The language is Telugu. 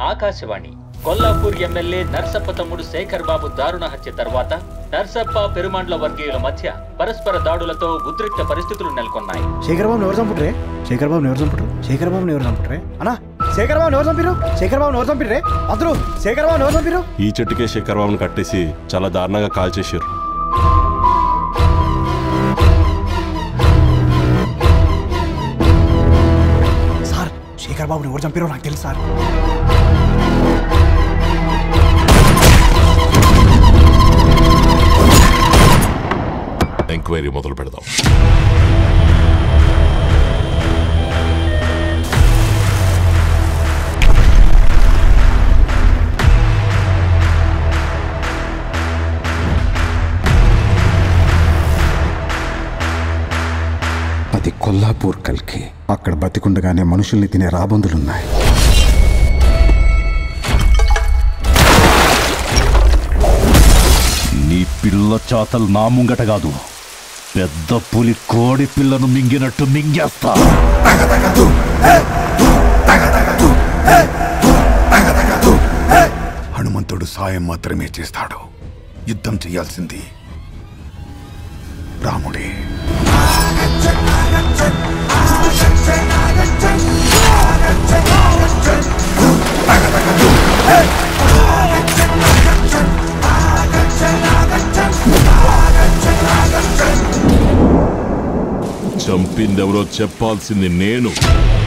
ఆకాశవాణి కొల్లాపూర్ ఎమ్మెల్యే నర్సప్ప తమ్ముడు శేఖర్ బాబు దారుణ హత్య తర్వాత నర్సప్ప పెరుమాండ్ల వర్గీయుల మధ్య పరస్పర దాడులతో ఉద్రిక్త పరిస్థితులు నెలకొన్నాయి శేఖర్ బాబుని ఎవరు చంపుట్రే శేఖర్ బాబుని ఎవరు చంపుట్రు శేఖర్ బాబుని ఎవరు చంపుట్రే అన్నా శేఖర్ బాబుని ఎవరు చంపిరు శేఖర్ బాబుని ఎవరు చంపిర్రే అతను శేఖర్ బాబుని ఎవరు చంపిరు ఈ చెట్టుకే శేఖర్ బాబుని కట్టేసి చాలా దారుణంగా కాల్ చేశారు సార్ శేఖర్ బాబుని ఎవరు చంపిరో నాకు తెలుసు సార్ ఎంక్వైరీ మొదలు పెడదాం అది కొల్లాపూర్ కల్కి అక్కడ బతికుండగానే మనుషుల్ని తినే రాబందులున్నాయి నీ పిల్ల చాతలు నా ముంగట కాదు పెద్ద పులి కోడి పిల్లను మింగినట్టు మింగేస్తా హనుమంతుడు సాయం మాత్రమే చేస్తాడు యుద్ధం చేయాల్సింది రాముడే చంపిందెవరో చెప్పాల్సింది నేను